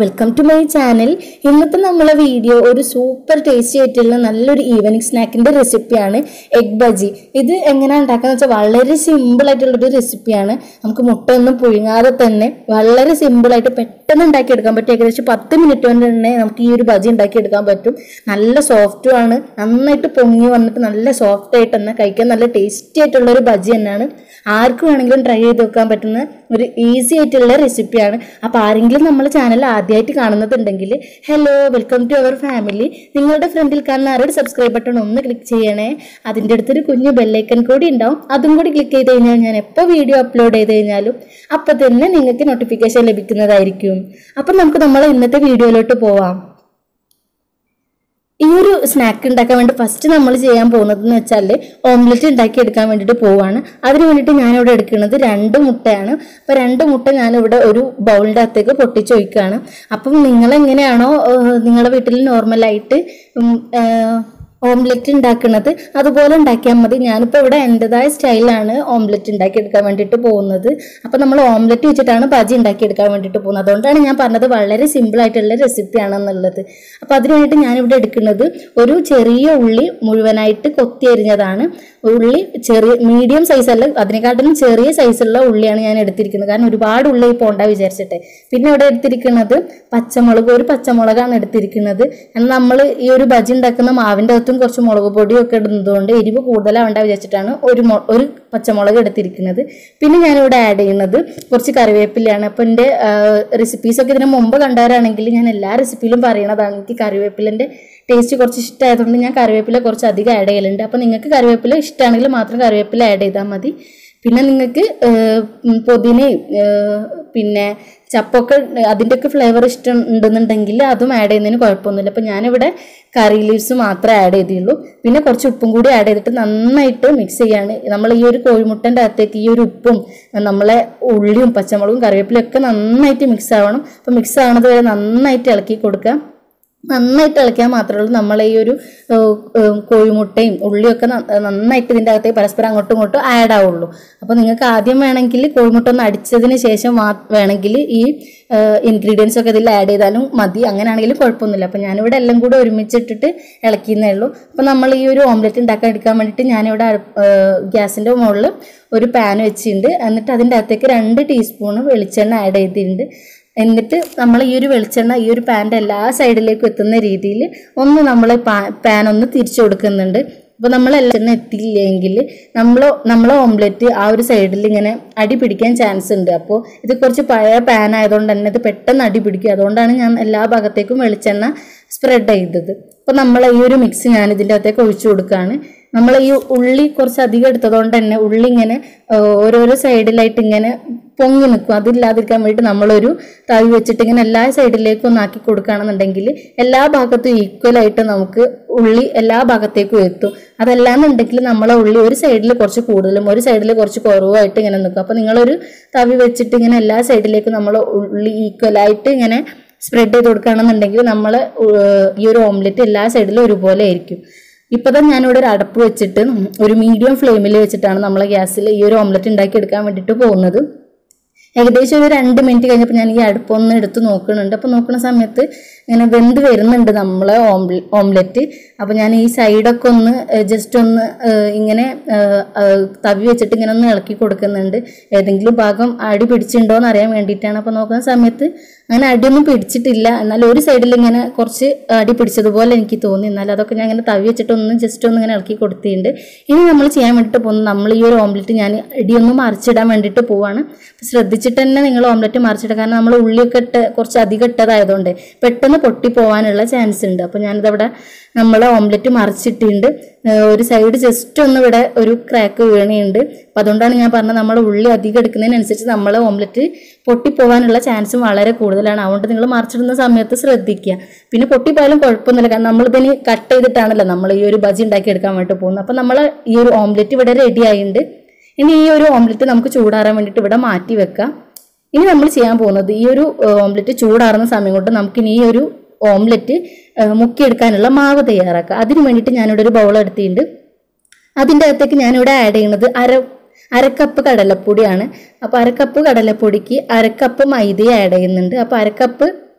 welcome to my channel ഇന്നത്തെ നമ്മളെ video ഒരു സൂപ്പർ ടേസ്റ്റി ആയിട്ടുള്ള നല്ലൊരു ഈവനിങ് സ്നാക്കിന്റെ റെസിപ്പിയാണ് എഗ് ബജി ഇത് എങ്ങനെയാണ് ഉണ്ടാക്കാന്ന് വെച്ചാൽ വളരെ സിമ്പിൾ ആയിട്ടുള്ളൊരു റെസിപ്പിയാണ് നമുക്ക് മുട്ട ഒന്നും പുഴുങ്ങാതെ തന്നെ വളരെ സിമ്പിൾ ആയിട്ട് പെട്ടെന്ന് ഉണ്ടാക്കിയെടുക്കാൻ പറ്റും ഏകദേശം പത്ത് മിനിറ്റ് കൊണ്ട് തന്നെ നമുക്ക് ഈ ഒരു ബജി ഉണ്ടാക്കിയെടുക്കാൻ പറ്റും നല്ല സോഫ്റ്റും ആണ് നന്നായിട്ട് പൊങ്ങി വന്നിട്ട് നല്ല സോഫ്റ്റ് ആയിട്ട് തന്നെ കഴിക്കാൻ നല്ല ടേസ്റ്റി ആയിട്ടുള്ള ഒരു ബജി തന്നെയാണ് ആർക്ക് വേണമെങ്കിലും ട്രൈ ചെയ്ത് വെക്കാൻ പറ്റുന്ന ഒരു ഈസി ആയിട്ടുള്ള റെസിപ്പിയാണ് അപ്പോൾ ആരെങ്കിലും നമ്മുടെ ചാനൽ ആദ്യമായിട്ട് കാണുന്നതുണ്ടെങ്കിൽ hello welcome to our family നിങ്ങളുടെ ഫ്രണ്ടിൽ കാണുന്ന ആരോട് സബ്സ്ക്രൈബ് ബട്ടൺ ഒന്ന് ക്ലിക്ക് ചെയ്യണേ അതിൻ്റെ അടുത്തൊരു കുഞ്ഞു ബെല്ലൈക്കൺ കൂടി ഉണ്ടാവും അതും കൂടി ക്ലിക്ക് ചെയ്ത് കഴിഞ്ഞാൽ ഞാൻ എപ്പോൾ വീഡിയോ അപ്ലോഡ് ചെയ്ത് കഴിഞ്ഞാലും അപ്പോൾ തന്നെ നിങ്ങൾക്ക് നോട്ടിഫിക്കേഷൻ ലഭിക്കുന്നതായിരിക്കും അപ്പം നമുക്ക് നമ്മൾ ഇന്നത്തെ വീഡിയോയിലോട്ട് പോവാം ഈ ഒരു സ്നാക്ക് ഉണ്ടാക്കാൻ വേണ്ടി ഫസ്റ്റ് നമ്മൾ ചെയ്യാൻ പോകുന്നത് എന്ന് വെച്ചാൽ ഓംലെറ്റ് ഉണ്ടാക്കി എടുക്കാൻ വേണ്ടിയിട്ട് പോവാണ് അതിന് വേണ്ടിയിട്ട് ഞാനിവിടെ എടുക്കുന്നത് രണ്ട് മുട്ടയാണ് അപ്പോൾ രണ്ട് മുട്ട ഞാനിവിടെ ഒരു ബൗളിൻ്റെ അകത്തേക്ക് പൊട്ടിച്ച് ഒഴിക്കുകയാണ് അപ്പം നിങ്ങൾ എങ്ങനെയാണോ ഏഹ്, നിങ്ങളുടെ വീട്ടിൽ നോർമലായിട്ട് ഓംലെറ്റ് ഉണ്ടാക്കുന്നത് അതുപോലെ ഉണ്ടാക്കിയാൽ മതി ഞാനിപ്പോൾ ഇവിടെ എൻ്റെതായ സ്റ്റൈലാണ് ഓംലെറ്റ് ഉണ്ടാക്കിയെടുക്കാൻ വേണ്ടിയിട്ട് പോകുന്നത് അപ്പോൾ നമ്മൾ ഓംലെറ്റ് വെച്ചിട്ടാണ് ബജി ഉണ്ടാക്കിയെടുക്കാൻ വേണ്ടിയിട്ട് പോകുന്നത് അതുകൊണ്ടാണ് ഞാൻ പറഞ്ഞത് വളരെ സിമ്പിൾ ആയിട്ടുള്ള റെസിപ്പിയാണെന്നുള്ളത് അപ്പോൾ അതിന് വേണ്ടിയിട്ട് ഞാനിവിടെ എടുക്കുന്നത് ഒരു ചെറിയ ഉള്ളി മുഴുവനായിട്ട് കൊത്തി എരിഞ്ഞതാണ് ഉള്ളി ചെറിയ മീഡിയം സൈസ് അല്ല അതിനെക്കാട്ടിലും ചെറിയ സൈസുള്ള ഉള്ളിയാണ് ഞാൻ എടുത്തിരിക്കുന്നത് കാരണം ഒരുപാട് ഉള്ളി പോണ്ട വിചാരിച്ചിട്ട് പിന്നെ ഇവിടെ എടുത്തിരിക്കുന്നത് പച്ചമുളക് ഒരു പച്ചമുളകാണ് എടുത്തിരിക്കുന്നത് എന്നാൽ നമ്മൾ ഈ ഒരു ബജി ഉണ്ടാക്കുന്ന മാവിൻ്റെ അകത്തും കുറച്ച് മുളക് പൊടിയും ഒക്കെ ഇടുന്നതുകൊണ്ട് എരിവ് കൂടുതലാവേണ്ട വിചാരിച്ചിട്ടാണ് ഒരു മൊ- ഒരു പച്ചമുളക് എടുത്തിരിക്കുന്നത് പിന്നെ ഞാനിവിടെ ആഡ് ചെയ്യുന്നത് കുറച്ച് കറിവേപ്പിലയാണ് അപ്പോൾ എൻ്റെ റെസിപ്പീസൊക്കെ ഇതിന് മുമ്പ് കണ്ടവരാണെങ്കിൽ ഞാൻ എല്ലാ റെസിപ്പിയിലും പറയണതാണ് എനിക്ക് കറിവേപ്പിലൻ്റെ ടേസ്റ്റ് കുറച്ച് ഇഷ്ടമായതുകൊണ്ട് ഞാൻ കറിവേപ്പില കുറച്ച് അധികം ആഡ് ചെയ്യലുണ്ട് അപ്പോൾ നിങ്ങൾക്ക് കറിവേപ്പില ഇഷ്ടമാണെങ്കിൽ മാത്രം കറിവേപ്പില ആഡ് ചെയ്താൽ മതി പിന്നെ നിങ്ങൾക്ക് പുതിനയും പിന്നെ ചപ്പൊക്കെ അതിൻ്റെയൊക്കെ ഫ്ലേവർ ഇഷ്ടം ഉണ്ടെന്നുണ്ടെങ്കിൽ അതും ആഡ് ചെയ്യുന്നതിന് കുഴപ്പമൊന്നുമില്ല അപ്പോൾ ഞാനിവിടെ കറി ലീവ്സ് മാത്രമേ ആഡ് ചെയ്തുള്ളൂ പിന്നെ കുറച്ച് ഉപ്പും കൂടി ആഡ് ചെയ്തിട്ട് നന്നായിട്ട് മിക്സ് ചെയ്യാണ് നമ്മൾ ഈ ഒരു കോഴിമുട്ടൻ്റെ അകത്തേക്ക് ഈ ഒരു ഉപ്പും നമ്മളെ ഉള്ളിയും പച്ചമുളകും കറിവേപ്പിലയും ഒക്കെ നന്നായിട്ട് മിക്സ് ആവണം അപ്പോൾ മിക്സ് ആവണത് വരെ നന്നായിട്ട് ഇളക്കി കൊടുക്കുക നന്നായിട്ട് ഇളക്കിയാൽ മാത്രമേ ഉള്ളൂ നമ്മളെ ഈ ഒരു ഏഹ്, ഏഹ്, കോഴിമുട്ടയും ഉള്ളിയൊക്കെ ന- നന്നായിട്ട് ഇതിൻ്റെ അകത്തേക്ക് പരസ്പരം അങ്ങോട്ടും ഇങ്ങോട്ടും ആഡ് ആവുള്ളൂ അപ്പോൾ നിങ്ങൾക്ക് ആദ്യം വേണമെങ്കിൽ കോഴിമുട്ട ഒന്ന് അടിച്ചതിന് ശേഷം മാ- വേണമെങ്കിൽ ഈ ഇൻഗ്രീഡിയൻസ് ഒക്കെ ഇതിൽ ആഡ് ചെയ്താലും മതി അങ്ങനെയാണെങ്കിലും കുഴപ്പമൊന്നുമില്ല അപ്പോൾ ഞാനിവിടെ എല്ലാം കൂടെ ഒരുമിച്ചിട്ടിട്ട് ഇളക്കിയെന്നേ ഉള്ളൂ അപ്പോൾ നമ്മൾ ഈ ഒരു ഓംലെറ്റ് ഉണ്ടാക്കാൻ എടുക്കാൻ വേണ്ടിയിട്ട് ഞാനിവിടെ ഗ്യാസിൻ്റെ മുകളിൽ ഒരു പാൻ വെച്ചിട്ടുണ്ട് എന്നിട്ട് അതിൻ്റെ അകത്തേക്ക് രണ്ട് ടീസ്പൂണ് വെളിച്ചെണ്ണ ആഡ് ചെയ്തിട്ടുണ്ട് എന്നിട്ട് നമ്മൾ ഈ ഒരു വെളിച്ചെണ്ണ ഈ ഒരു പാൻ്റെ എല്ലാ സൈഡിലേക്കും എത്തുന്ന രീതിയിൽ ഒന്ന് നമ്മൾ പാൻ ഒന്ന് തിരിച്ചു കൊടുക്കുന്നുണ്ട് അപ്പോൾ നമ്മൾ എല്ലാം എത്തിയില്ലെങ്കിൽ നമ്മൾ നമ്മളെ ഓംലെറ്റ് ആ ഒരു സൈഡിൽ ഇങ്ങനെ അടി പിടിക്കാൻ ചാൻസ് ഉണ്ട് അപ്പോൾ ഇത് കുറച്ച് പഴയ പാൻ ആയതുകൊണ്ട് തന്നെ ഇത് പെട്ടെന്ന് അടി പിടിക്കും അതുകൊണ്ടാണ് ഞാൻ എല്ലാ ഭാഗത്തേക്കും വെളിച്ചെണ്ണ സ്പ്രെഡ് ചെയ്തത് അപ്പോൾ നമ്മൾ ഈ ഒരു മിക്സ് ഞാൻ ഇതിൻ്റെ അകത്തേക്ക് ഒഴിച്ചു കൊടുക്കുകയാണ് നമ്മൾ ഈ ഉള്ളി കുറച്ച് അധികം എടുത്തതുകൊണ്ട് തന്നെ ഉള്ളി ഇങ്ങനെ ആ, ഓരോരോ സൈഡിലായിട്ട് ഇങ്ങനെ പൊങ്ങി നിൽക്കും അതില്ലാതിരിക്കാൻ വേണ്ടി നമ്മളൊരു തവി വെച്ചിട്ട് ഇങ്ങനെ എല്ലാ സൈഡിലേക്കും ഒന്ന് ആക്കി കൊടുക്കുകയാണെന്നുണ്ടെങ്കിൽ എല്ലാ ഭാഗത്തും ഈക്വൽ ആയിട്ട് നമുക്ക് ഉള്ളി എല്ലാ ഭാഗത്തേക്കും എത്തും അതല്ലാന്നുണ്ടെങ്കിൽ നമ്മളെ ഉള്ളി ഒരു സൈഡിൽ കുറച്ച് കൂടുതലും ഒരു സൈഡിൽ കുറച്ച് കുറവുമായിട്ട് ഇങ്ങനെ നിൽക്കും അപ്പോൾ നിങ്ങളൊരു തവി വെച്ചിട്ട് ഇങ്ങനെ എല്ലാ സൈഡിലേക്കും നമ്മൾ ഉള്ളി ഈക്വൽ ആയിട്ട് ഇങ്ങനെ സ്പ്രെഡ് ചെയ്ത് കൊടുക്കുകയാണെന്നുണ്ടെങ്കിൽ നമ്മൾ ഈ ഒരു ഓംലെറ്റ് എല്ലാ സൈഡിലും ഒരുപോലെ ആയിരിക്കും ഇപ്പൊ തന്നെ ഞാനിവിടെ ഒരു അടപ്പ് വെച്ചിട്ട് ഒരു മീഡിയം ഫ്ലെയിമിൽ വെച്ചിട്ടാണ് നമ്മളെ ഗ്യാസിൽ ഈ ഒരു ഓംലെറ്റ് ഉണ്ടാക്കി എടുക്കാൻ വേണ്ടിയിട്ട് പോകുന്നത് ഏകദേശം ഒരു രണ്ട് മിനിറ്റ് കഴിഞ്ഞപ്പോൾ ഞാൻ ഈ അടുപ്പൊന്ന് എടുത്ത് നോക്കുന്നുണ്ട് അപ്പോൾ നോക്കുന്ന സമയത്ത് ഇങ്ങനെ വെന്ത് വരുന്നുണ്ട് നമ്മളെ ഓംലെ ഓംലെറ്റ് അപ്പോൾ ഞാൻ ഈ സൈഡൊക്കെ ഒന്ന് ജസ്റ്റ് ഒന്ന് ഏഹ്, ഇങ്ങനെ ഏഹ്, ഏഹ്, തവി വെച്ചിട്ട് ഇങ്ങനെ ഒന്ന് ഇളക്കി കൊടുക്കുന്നുണ്ട് ഏതെങ്കിലും ഭാഗം അടി പിടിച്ചിട്ടുണ്ടോ എന്ന് അറിയാൻ വേണ്ടിയിട്ടാണ് അപ്പോൾ നോക്കുന്ന സമയത്ത് അങ്ങനെ അടിയൊന്നും പിടിച്ചിട്ടില്ല എന്നാൽ ഒരു സൈഡിൽ ഇങ്ങനെ കുറച്ച് അടി പിടിച്ചതുപോലെ എനിക്ക് തോന്നി എന്നാൽ അതൊക്കെ ഞാൻ ഇങ്ങനെ തവി വെച്ചിട്ട് ഒന്ന് ജസ്റ്റ് ഒന്ന് ഇങ്ങനെ ഇളക്കി കൊടുത്തിട്ടുണ്ട് ഇനി നമ്മൾ ചെയ്യാൻ വേണ്ടിയിട്ട് പോകുന്നത് നമ്മൾ ഈ ഒരു ഓംലെറ്റ് ഞാൻ ഇടിയൊന്നും മറിച്ചിടാൻ വേണ്ടിയിട്ട് പോവാണ് അപ്പോൾ ശ്രദ്ധിച്ചിട്ട് തന്നെ നിങ്ങൾ ഓംലെറ്റ് മറിച്ചിടുക കാരണം നമ്മൾ ഉള്ളിയൊക്കെ ഇട്ട് കുറച്ച് അധികം ഇട്ടതായതുകൊണ്ട് പെട്ടെന്ന് പൊട്ടി പോകാനുള്ള ചാൻസ് ഉണ്ട് അപ്പോൾ ഞാനിതവിടെ നമ്മൾ ഓംലെറ്റ് മറിച്ചിട്ടുണ്ട് ഏഹ് ഒരു സൈഡ് ജസ്റ്റ് ഒന്ന് ഇവിടെ ഒരു ക്രാക്ക് വീണിയുണ്ട് അപ്പം അതുകൊണ്ടാണ് ഞാൻ പറഞ്ഞത് നമ്മൾ ഉള്ളി അധികം എടുക്കുന്നതിനനുസരിച്ച് നമ്മൾ ഓംലെറ്റ് പൊട്ടിപ്പോകാനുള്ള ചാൻസും വളരെ കൂടുതലാണ് അതുകൊണ്ട് നിങ്ങൾ മറിച്ചിടുന്ന സമയത്ത് ശ്രദ്ധിക്കുക പിന്നെ പൊട്ടിപ്പോയാലും കുഴപ്പമൊന്നുമില്ല കാരണം നമ്മളിതിന് കട്ട് ചെയ്തിട്ടാണല്ലോ നമ്മൾ ഈ ഒരു ബജി ഉണ്ടാക്കി എടുക്കാൻ വേണ്ടി പോകുന്നത് അപ്പം നമ്മൾ ഈ ഒരു ഓംലെറ്റ് ഇവിടെ റെഡി ആയിട്ടുണ്ട് ഇനി ഈ ഒരു ഓംലെറ്റ് നമുക്ക് ചൂടാറാൻ വേണ്ടിയിട്ട് ഇവിടെ മാറ്റി വെക്കാം ഇനി നമ്മൾ ചെയ്യാൻ പോകുന്നത് ഈ ഒരു ഓംലെറ്റ് ചൂടാറുന്ന സമയം കൊണ്ട് നമുക്കിനി ഈ ഒരു ഓംലെറ്റ് ഏഹ്, മുക്കിയെടുക്കാനുള്ള മാവ് തയ്യാറാക്കാം അതിന് വേണ്ടിയിട്ട് ഞാനിവിടെ ഒരു ബൗൾ എടുത്തിട്ടുണ്ട് അതിൻ്റെ അകത്തേക്ക് ഞാനിവിടെ ആഡ് ചെയ്യുന്നത് അര അരക്കപ്പ് കടലപ്പൊടിയാണ് അപ്പോൾ അരക്കപ്പ് കടലപ്പൊടിക്ക് അരക്കപ്പ് മൈദ ആഡ് ചെയ്യുന്നുണ്ട് അപ്പോൾ അരക്കപ്പ്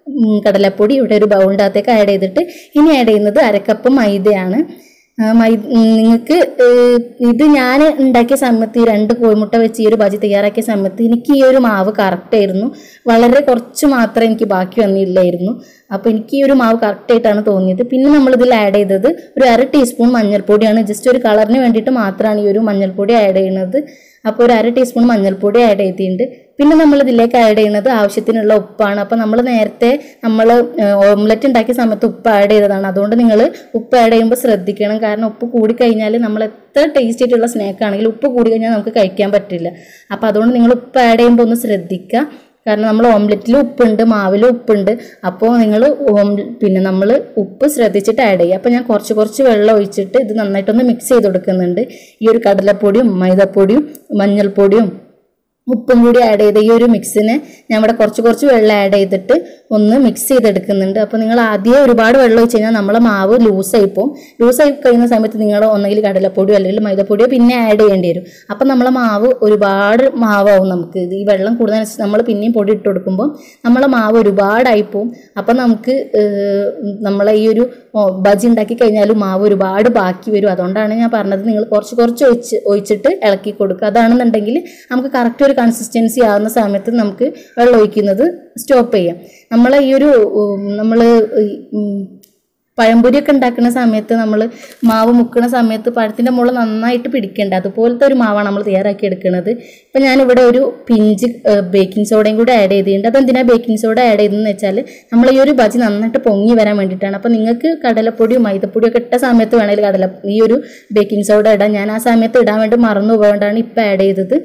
ഉം, കടലപ്പൊടി ഇവിടെ ഒരു ബൗളിൻ്റെ അകത്തേക്ക് ആഡ് ചെയ്തിട്ട് ഇനി ആഡ് ചെയ്യുന്നത് അരക്കപ്പ് മൈദയാണ് ആ, മൈ നിങ്ങൾക്ക് ഇത് ഞാൻ ഉണ്ടാക്കിയ സമയത്ത് ഈ രണ്ട് കോഴിമുട്ട വെച്ച് ഈ ഒരു ബജി തയ്യാറാക്കിയ സമയത്ത് എനിക്ക് ഈ ഒരു മാവ് കറക്റ്റ് ആയിരുന്നു വളരെ കുറച്ച് മാത്രമേ എനിക്ക് ബാക്കി വന്നില്ലായിരുന്നു അപ്പോൾ എനിക്ക് ഈ ഒരു മാവ് കറക്റ്റ് ആയിട്ടാണ് തോന്നിയത് പിന്നെ നമ്മൾ ഇതിൽ ആഡ് ചെയ്തത് ഒരു അര ടീസ്പൂൺ മഞ്ഞൾപ്പൊടിയാണ് ജസ്റ്റ് ഒരു കളറിന് വേണ്ടിയിട്ട് മാത്രമാണ് ഈ ഒരു മഞ്ഞൾപ്പൊടി ആഡ് ചെയ്യുന്നത് അപ്പോൾ ഒരു അര ടീസ്പൂൺ മഞ്ഞൾപ്പൊടി ആഡ് ചെയ്തിട്ടുണ്ട് പിന്നെ നമ്മൾ ഇതിലേക്ക് ആഡ് ചെയ്യുന്നത് ആവശ്യത്തിനുള്ള ഉപ്പാണ് അപ്പോൾ നമ്മൾ നേരത്തെ നമ്മൾ ഓംലെറ്റ് ഉണ്ടാക്കിയ സമയത്ത് ഉപ്പ് ആഡ് ചെയ്തതാണ് അതുകൊണ്ട് നിങ്ങൾ ഉപ്പ് ആഡ് ചെയ്യുമ്പോൾ ശ്രദ്ധിക്കണം കാരണം ഉപ്പ് കൂടിക്കഴിഞ്ഞാൽ നമ്മൾ എത്ര ടേസ്റ്റ് ആയിട്ടുള്ള സ്നാക്ക് ആണെങ്കിലും ഉപ്പ് കൂടി കഴിഞ്ഞാൽ നമുക്ക് കഴിക്കാൻ പറ്റില്ല അപ്പോൾ അതുകൊണ്ട് നിങ്ങൾ ഉപ്പ് ആഡ് ചെയ്യുമ്പോൾ ഒന്ന് ശ്രദ്ധിക്കുക കാരണം നമ്മൾ ഓംലെറ്റിൽ ഉപ്പുണ്ട് മാവിലും ഉപ്പുണ്ട് അപ്പോൾ നിങ്ങൾ ഓം പിന്നെ നമ്മൾ ഉപ്പ് ശ്രദ്ധിച്ചിട്ട് ആഡ് ചെയ്യുക അപ്പോൾ ഞാൻ കുറച്ച് കുറച്ച് വെള്ളം ഒഴിച്ചിട്ട് ഇത് നന്നായിട്ടൊന്ന് മിക്സ് ചെയ്ത് കൊടുക്കുന്നുണ്ട് ഈ ഒരു കടലപ്പൊടിയും മൈദപ്പൊടിയും മഞ്ഞൾപ്പൊടിയും ഉപ്പും കൂടി ആഡ് ചെയ്ത് ഈ ഒരു മിക്സിനെ ഞാൻ ഇവിടെ കുറച്ച് കുറച്ച് വെള്ളം ആഡ് ചെയ്തിട്ട് ഒന്ന് മിക്സ് ചെയ്തെടുക്കുന്നുണ്ട് അപ്പോൾ നിങ്ങൾ ആദ്യമേ ഒരുപാട് വെള്ളം ഒഴിച്ച് കഴിഞ്ഞാൽ നമ്മളെ മാവ് ലൂസായി പോകും ലൂസായി കഴിയുന്ന സമയത്ത് നിങ്ങൾ ഒന്നെങ്കിൽ കടലപ്പൊടിയോ അല്ലെങ്കിൽ മൈദപ്പൊടിയോ പിന്നെ ആഡ് ചെയ്യേണ്ടി വരും അപ്പം നമ്മളെ മാവ് ഒരുപാട് മാവാവും നമുക്ക് ഇത് ഈ വെള്ളം കൂടുതലനുസരിച്ച് നമ്മൾ പിന്നെയും പൊടി ഇട്ട് കൊടുക്കുമ്പോൾ നമ്മളെ മാവ് ഒരുപാടായി പോകും അപ്പം നമുക്ക് ഏഹ്, നമ്മളെ ഈ ഒരു ഓ, ബജി ഉണ്ടാക്കി കഴിഞ്ഞാലും മാവ് ഒരുപാട് ബാക്കി വരും അതുകൊണ്ടാണ് ഞാൻ പറഞ്ഞത് നിങ്ങൾ കുറച്ച് കുറച്ച് ഒഴിച്ച് ഒഴിച്ചിട്ട് ഇളക്കി കൊടുക്കുക അതാണെന്നുണ്ടെങ്കിൽ നമുക്ക് കറക്റ്റ് ഒരു കൺസിസ്റ്റൻസി ആവുന്ന സമയത്ത് നമുക്ക് വെള്ളം ഒഴിക്കുന്നത് സ്റ്റോപ്പ് ചെയ്യാം നമ്മളെ ഈ ഒരു നമ്മൾ പഴംപൊരിയൊക്കെ ഉണ്ടാക്കുന്ന സമയത്ത് നമ്മൾ മാവ് മുക്കുന്ന സമയത്ത് പഴത്തിൻ്റെ മുകളിൽ നന്നായിട്ട് പിടിക്കേണ്ട അതുപോലത്തെ ഒരു മാവാണ് നമ്മൾ തയ്യാറാക്കി എടുക്കുന്നത് ഇപ്പം ഞാനിവിടെ ഒരു പിഞ്ച് ബേക്കിംഗ് സോഡയും കൂടെ ആഡ് ചെയ്തിട്ടുണ്ട് അതെന്തിനാണ് ബേക്കിംഗ് സോഡ ആഡ് ചെയ്തതെന്ന് വെച്ചാൽ നമ്മൾ ഈ ഒരു ബജി നന്നായിട്ട് പൊങ്ങി വരാൻ വേണ്ടിയിട്ടാണ് അപ്പോൾ നിങ്ങൾക്ക് കടലപ്പൊടിയും മൈദപ്പൊടിയും ഒക്കെ ഇട്ട സമയത്ത് വേണമെങ്കിൽ കടല ഈ ഒരു ബേക്കിംഗ് സോഡ ഇടാം ഞാൻ ആ സമയത്ത് ഇടാൻ വേണ്ടി മറന്നു പോയതുകൊണ്ടാണ് ഇപ്പം ആഡ് ചെയ്തത്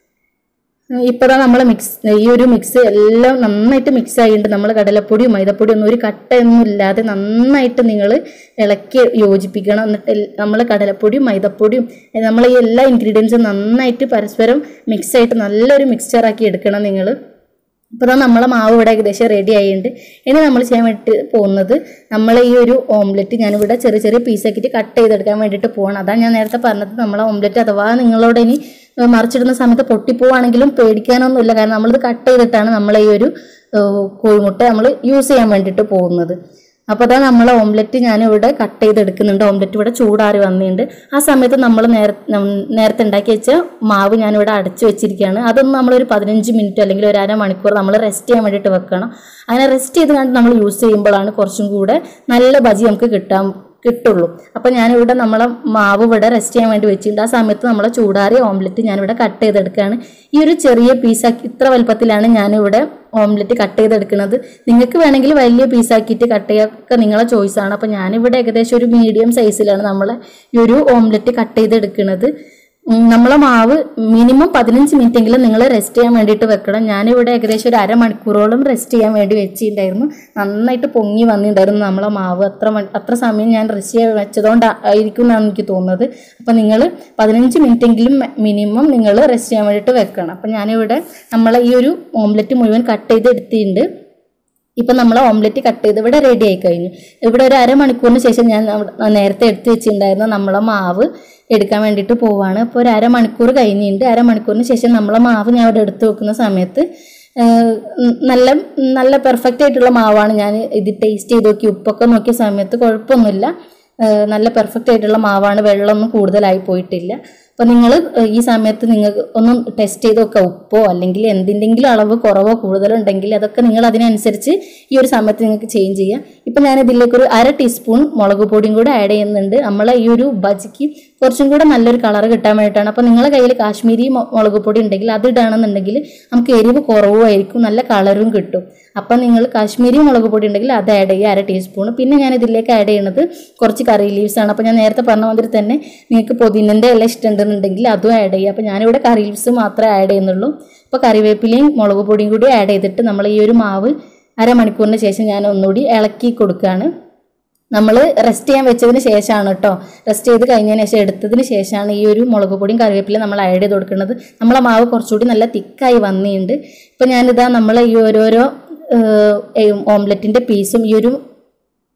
ഇപ്പതാ നമ്മൾ മിക്സ് ഈ ഒരു മിക്സ് എല്ലാം നന്നായിട്ട് മിക്സ് ആയിട്ടുണ്ട് നമ്മൾ കടലപ്പൊടിയും മൈദപ്പൊടിയും ഒന്നും ഒരു കട്ടയൊന്നും ഇല്ലാതെ നന്നായിട്ട് നിങ്ങൾ ഇളക്കി യോജിപ്പിക്കണം എന്നിട്ട് നമ്മൾ കടലപ്പൊടിയും മൈദപ്പൊടിയും നമ്മൾ ഈ എല്ലാ ഇൻഗ്രീഡിയൻസും നന്നായിട്ട് പരസ്പരം മിക്സ് ആയിട്ട് നല്ലൊരു മിക്സ്ചർ ആക്കി എടുക്കണം നിങ്ങൾ ഇപ്പോൾ ദാ നമ്മളെ മാവ് ഇവിടെ ഏകദേശം റെഡി ആയിട്ടുണ്ട് ഇനി നമ്മൾ ചെയ്യാൻ വേണ്ടിയിട്ട് പോകുന്നത് നമ്മൾ ഈ ഒരു ഓംലെറ്റ് ഞാനിവിടെ ചെറിയ ചെറിയ പീസാക്കിയിട്ട് കട്ട് ചെയ്തെടുക്കാൻ വേണ്ടിയിട്ട് പോകണം അതാണ് ഞാൻ നേരത്തെ പറഞ്ഞത് നമ്മളെ ഓംലെറ്റ് അഥവാ നിങ്ങളോട് ഇനി ഏഹ്, മറിച്ചിടുന്ന സമയത്ത് പൊട്ടിപ്പോവാണെങ്കിലും പേടിക്കാനൊന്നുമില്ല കാരണം നമ്മളിത് കട്ട് ചെയ്തിട്ടാണ് നമ്മൾ ഈ ഒരു ഏഹ്, കോഴിമുട്ട നമ്മൾ യൂസ് ചെയ്യാൻ വേണ്ടിയിട്ട് പോകുന്നത് അപ്പോൾ അതാ നമ്മൾ ഓംലെറ്റ് ഞാനിവിടെ കട്ട് ചെയ്തെടുക്കുന്നുണ്ട് ഓംലെറ്റ് ഇവിടെ ചൂടാറി വന്നിട്ടുണ്ട് ആ സമയത്ത് നമ്മൾ നേര നം- നേരത്തെ ഉണ്ടാക്കി വെച്ച മാവ് ഞാനിവിടെ അടച്ചു വെച്ചിരിക്കുകയാണ് അതൊന്ന് നമ്മളൊരു പതിനഞ്ച് മിനിറ്റ് അല്ലെങ്കിൽ ഒരു അരമണിക്കൂർ നമ്മൾ റെസ്റ്റ് ചെയ്യാൻ വേണ്ടിയിട്ട് വെക്കണം അങ്ങനെ റെസ്റ്റ് ചെയ്ത് കണ്ട് നമ്മൾ യൂസ് ചെയ്യുമ്പോഴാണ് കുറച്ചും കൂടെ നല്ല ബജി നമുക്ക് കിട്ടാൻ കിട്ടുള്ളൂ അപ്പം ഞാനിവിടെ നമ്മളെ മാവ് ഇവിടെ റെസ്റ്റ് ചെയ്യാൻ വേണ്ടി വെച്ചിട്ടുണ്ട് ആ സമയത്ത് നമ്മളെ ചൂടാറിയ ഓംലെറ്റ് ഞാനിവിടെ കട്ട് ചെയ്തെടുക്കുകയാണ് ഈ ഒരു ചെറിയ പീസാക്കി ഇത്ര വലുപ്പത്തിലാണ് ഞാനിവിടെ ഓംലെറ്റ് കട്ട് ചെയ്തെടുക്കുന്നത് നിങ്ങൾക്ക് വേണമെങ്കിൽ വലിയ പീസാക്കിയിട്ട് കട്ട് ചെയ്യാനൊക്കെ നിങ്ങളെ ചോയ്സാണ് അപ്പം ഞാനിവിടെ ഏകദേശം ഒരു മീഡിയം സൈസിലാണ് നമ്മളെ ഈ ഒരു ഓംലെറ്റ് കട്ട് ചെയ്തെടുക്കുന്നത് ഉം, നമ്മളെ മാവ് മിനിമം പതിനഞ്ച് മിനിറ്റ് എങ്കിലും നിങ്ങൾ റെസ്റ്റ് ചെയ്യാൻ വേണ്ടിയിട്ട് വെക്കണം ഞാനിവിടെ ഏകദേശം ഒരു അരമണിക്കൂറോളം റെസ്റ്റ് ചെയ്യാൻ വേണ്ടി വെച്ചിട്ടുണ്ടായിരുന്നു നന്നായിട്ട് പൊങ്ങി വന്നിട്ടുണ്ടായിരുന്നു നമ്മളെ മാവ് അത്ര മണി- അത്ര സമയം ഞാൻ റെസ്റ്റ് ചെയ്യാൻ വെച്ചതുകൊണ്ട് ആയിരിക്കും എന്നാണ് എനിക്ക് തോന്നുന്നത് അപ്പം നിങ്ങൾ പതിനഞ്ച് മിനിറ്റ് എങ്കിലും മിനിമം നിങ്ങൾ റെസ്റ്റ് ചെയ്യാൻ വേണ്ടിയിട്ട് വെക്കണം അപ്പം ഞാനിവിടെ നമ്മളെ ഈ ഒരു ഓംലെറ്റ് മുഴുവൻ കട്ട് ചെയ്ത് എടുത്തിട്ടുണ്ട് ഇപ്പം നമ്മൾ ഓംലെറ്റ് കട്ട് ചെയ്ത് ഇവിടെ റെഡി ആയി കഴിഞ്ഞു ഇവിടെ ഒരു അരമണിക്കൂറിന് ശേഷം ഞാൻ അവിടെ നേരത്തെ എടുത്ത് വെച്ചിട്ടുണ്ടായിരുന്ന നമ്മളെ മാവ് എടുക്കാൻ വേണ്ടിയിട്ട് പോവാണ് അപ്പോൾ ഒരു അരമണിക്കൂർ കഴിഞ്ഞിട്ടുണ്ട് അരമണിക്കൂറിന് ശേഷം നമ്മളെ മാവ് ഞാൻ ഇവിടെ എടുത്ത് വെക്കുന്ന സമയത്ത് ഏഹ്, ഉം, നല്ല നല്ല പെർഫെക്റ്റ് ആയിട്ടുള്ള മാവാണ് ഞാൻ ഇത് ടേസ്റ്റ് ചെയ്ത് നോക്കി ഉപ്പൊക്കെ നോക്കിയ സമയത്ത് കുഴപ്പമൊന്നുമില്ല ഏഹ്, നല്ല പെർഫെക്റ്റ് ആയിട്ടുള്ള മാവാണ് വെള്ളമൊന്നും കൂടുതലായി പോയിട്ടില്ല അപ്പോൾ നിങ്ങൾ ഈ സമയത്ത് നിങ്ങൾക്ക് ഒന്ന് ടെസ്റ്റ് ചെയ്ത് നോക്കുക ഉപ്പോ അല്ലെങ്കിൽ എന്തിൻ്റെങ്കിലും അളവ് കുറവോ കൂടുതലോ ഉണ്ടെങ്കിൽ അതൊക്കെ നിങ്ങൾ അതിനനുസരിച്ച് ഈ ഒരു സമയത്ത് നിങ്ങൾക്ക് ചേഞ്ച് ചെയ്യാം ഇപ്പം ഞാൻ ഇതിലേക്ക് ഒരു അര ടീസ്പൂൺ മുളക് പൊടിയും കൂടെ ആഡ് ചെയ്യുന്നുണ്ട് നമ്മളെ ഈ ഒരു ബജിക്ക് കുറച്ചും കൂടെ നല്ലൊരു കളർ കിട്ടാൻ വേണ്ടിയിട്ടാണ് അപ്പോൾ നിങ്ങളുടെ കയ്യിൽ കാശ്മീരി മു- മുളക് പൊടി ഉണ്ടെങ്കിൽ അത് ഇടുകയാണെന്നുണ്ടെങ്കിൽ നമുക്ക് എരിവ് കുറവുമായിരിക്കും നല്ല കളറും കിട്ടും അപ്പം നിങ്ങൾ കാശ്മീരി മുളക് പൊടി ഉണ്ടെങ്കിൽ അത് ആഡ് ചെയ്യുക അര ടീസ്പൂൺ പിന്നെ ഞാൻ ഇതിലേക്ക് ആഡ് ചെയ്യുന്നത് കുറച്ച് കറി ലീവ്സ് ആണ് അപ്പോൾ ഞാൻ നേരത്തെ പറഞ്ഞ മാതിരി തന്നെ നിങ്ങൾക്ക് പൊതിനൻ്റെ ഇല ഇഷ്ടമുണ്ടെന്നുണ്ടെങ്കിൽ അതും ആഡ് ചെയ്യുക അപ്പോൾ ഞാനിവിടെ കറി ലീവ്സ് മാത്രമേ ആഡ് ചെയ്യുന്നുള്ളൂ അപ്പോൾ കറിവേപ്പിലയും മുളക് പൊടിയും കൂടി ആഡ് ചെയ്തിട്ട് നമ്മൾ ഈ ഒരു മാവ് അരമണിക്കൂറിന് ശേഷം ഞാൻ ഒന്നുകൂടി ഇളക്കി കൊടുക്കുകയാണ് നമ്മൾ റെസ്റ്റ് ചെയ്യാൻ വെച്ചതിന് ശേഷമാണ് കേട്ടോ റെസ്റ്റ് ചെയ്ത് കഴിഞ്ഞതിന് ശേഷം എടുത്തതിന് ശേഷമാണ് ഈ ഒരു മുളക് പൊടിയും കറിവേപ്പിലയും നമ്മൾ ആഡ് ചെയ്ത് കൊടുക്കുന്നത് നമ്മളെ മാവ് കുറച്ചുകൂടി നല്ല തിക്കായി വന്നിട്ടുണ്ട് ഇപ്പം ഞാനിതാ നമ്മൾ ഈ ഓരോരോ ഓംലെറ്റിൻ്റെ പീസും ഈ ഒരു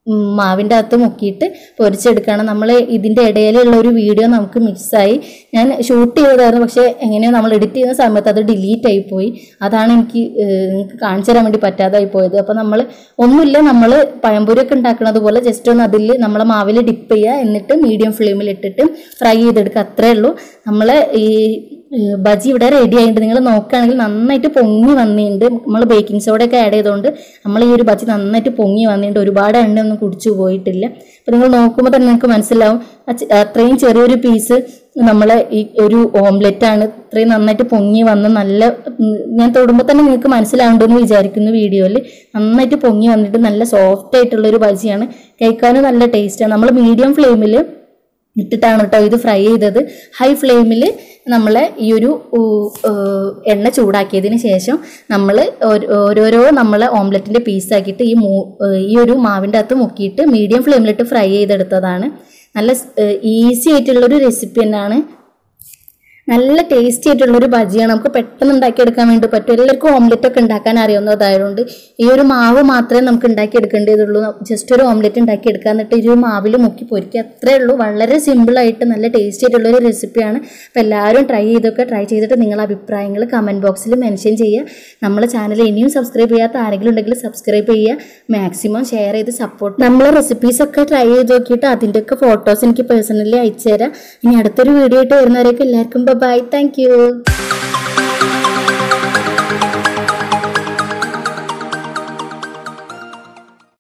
ഉം, മാവിൻ്റെ അകത്ത് മുക്കിയിട്ട് പൊരിച്ചെടുക്കുകയാണ് നമ്മൾ ഇതിൻ്റെ ഇടയിലുള്ള ഒരു വീഡിയോ നമുക്ക് മിസ്സായി ഞാൻ ഷൂട്ട് ചെയ്തതായിരുന്നു പക്ഷേ എങ്ങനെയോ നമ്മൾ എഡിറ്റ് ചെയ്യുന്ന സമയത്ത് അത് ഡിലീറ്റ് ആയി പോയി അതാണ് എനിക്ക് ഏഹ്, നിങ്ങൾക്ക് കാണിച്ചു തരാൻ വേണ്ടി പറ്റാതായി പോയത് അപ്പോൾ നമ്മൾ ഒന്നുമില്ല നമ്മൾ പഴംപൊരിയൊക്കെ ഉണ്ടാക്കുന്നത് പോലെ ജസ്റ്റ് ഒന്ന് അതിൽ നമ്മളെ മാവിൽ ഡിപ്പ് ചെയ്യുക എന്നിട്ട് മീഡിയം ഫ്ലെയിമിൽ ഇട്ടിട്ട് ഫ്രൈ ചെയ്തെടുക്കുക അത്രേ ഉള്ളൂ നമ്മൾ ഈ ഏഹ്, ബജി ഇവിടെ റെഡി ആയിട്ടുണ്ട് നിങ്ങൾ നോക്കുകയാണെങ്കിൽ നന്നായിട്ട് പൊങ്ങി വന്നിട്ടുണ്ട് നമ്മൾ ബേക്കിംഗ് സോഡയൊക്കെ ആഡ് ചെയ്തുകൊണ്ട് നമ്മൾ ഈ ഒരു ബജി നന്നായിട്ട് പൊങ്ങി വന്നിട്ടുണ്ട് ഒരുപാട് എണ്ണ ഒന്നും കുടിച്ചു പോയിട്ടില്ല അപ്പോൾ നിങ്ങൾ നോക്കുമ്പോൾ തന്നെ നിങ്ങൾക്ക് മനസ്സിലാവും ആ ചെ- അത്രയും ചെറിയൊരു പീസ് നമ്മൾ ഈ ഒരു ഓംലെറ്റ് ആണ് ഇത്രയും നന്നായിട്ട് പൊങ്ങി വന്ന് നല്ല ഉം, ഞാൻ തൊടുമ്പോൾ തന്നെ നിങ്ങൾക്ക് മനസ്സിലാവുണ്ടെന്ന് വിചാരിക്കുന്നു വീഡിയോയിൽ നന്നായിട്ട് പൊങ്ങി വന്നിട്ട് നല്ല സോഫ്റ്റ് ആയിട്ടുള്ള ഒരു ബജിയാണ് കഴിക്കാനും നല്ല ടേസ്റ്റാണ് നമ്മൾ മീഡിയം ഫ്ലെയിമിൽ ഇട്ടിട്ടാണ് കേട്ടോ ഇത് ഫ്രൈ ചെയ്തത് ഹൈ ഫ്ലെയിമിൽ നമ്മൾ ഈ ഒരു ഊ, ഏഹ്, എണ്ണ ചൂടാക്കിയതിന് ശേഷം നമ്മൾ ഓരോരോ നമ്മൾ ഓംലെറ്റിൻ്റെ പീസാക്കിയിട്ട് ഈ മൂ ഏഹ്, ഈ ഒരു മാവിൻ്റെ അകത്ത് മുക്കിയിട്ട് മീഡിയം ഫ്ലെയിമിലിട്ട് ഫ്രൈ ചെയ്തെടുത്തതാണ് നല്ല ഈസി ആയിട്ടുള്ളൊരു റെസിപ്പി തന്നെയാണ് നല്ല ടേസ്റ്റി ആയിട്ടുള്ള ഒരു ബജിയാണ് നമുക്ക് പെട്ടെന്ന് ഉണ്ടാക്കിയെടുക്കാൻ വേണ്ടി പറ്റും എല്ലാവർക്കും ഓംലെറ്റ് ഒക്കെ ഉണ്ടാക്കാൻ അറിയാവുന്നതായതുകൊണ്ട് ഈ ഒരു മാവ് മാത്രമേ നമുക്ക് ഉണ്ടാക്കിയെടുക്കേണ്ടതുള്ളൂ ജസ്റ്റ് ഒരു ഓംലെറ്റ് ഉണ്ടാക്കിയെടുക്കുക എന്നിട്ട് ഈ ഒരു മാവിൽ മുക്കി പൊരിക്കുക അത്രേ ഉള്ളൂ വളരെ സിമ്പിളായിട്ട് നല്ല ടേസ്റ്റി ആയിട്ടുള്ള ഒരു റെസിപ്പിയാണ് അപ്പോൾ എല്ലാവരും ട്രൈ ചെയ്തൊക്കെ ട്രൈ ചെയ്തിട്ട് നിങ്ങളുടെ അഭിപ്രായങ്ങൾ കമൻറ്റ് ബോക്സിൽ മെൻഷൻ ചെയ്യുക നമ്മളെ ചാനൽ ഇനിയും സബ്സ്ക്രൈബ് ചെയ്യാത്ത ആരെങ്കിലും ഉണ്ടെങ്കിൽ സബ്സ്ക്രൈബ് ചെയ്യുക മാക്സിമം ഷെയർ ചെയ്ത് സപ്പോർട്ട് നമ്മളെ റെസിപ്പീസ് ഒക്കെ ട്രൈ ചെയ്ത് നോക്കിയിട്ട് അതിൻ്റെയൊക്കെ ഫോട്ടോസ് എനിക്ക് പേഴ്സണലി അയച്ചു തരാം ഇനി അടുത്തൊരു വീഡിയോ ആയിട്ട് വരുന്നവരേക്ക് എല്ലാവർക്കും ബൈ താങ്ക് യു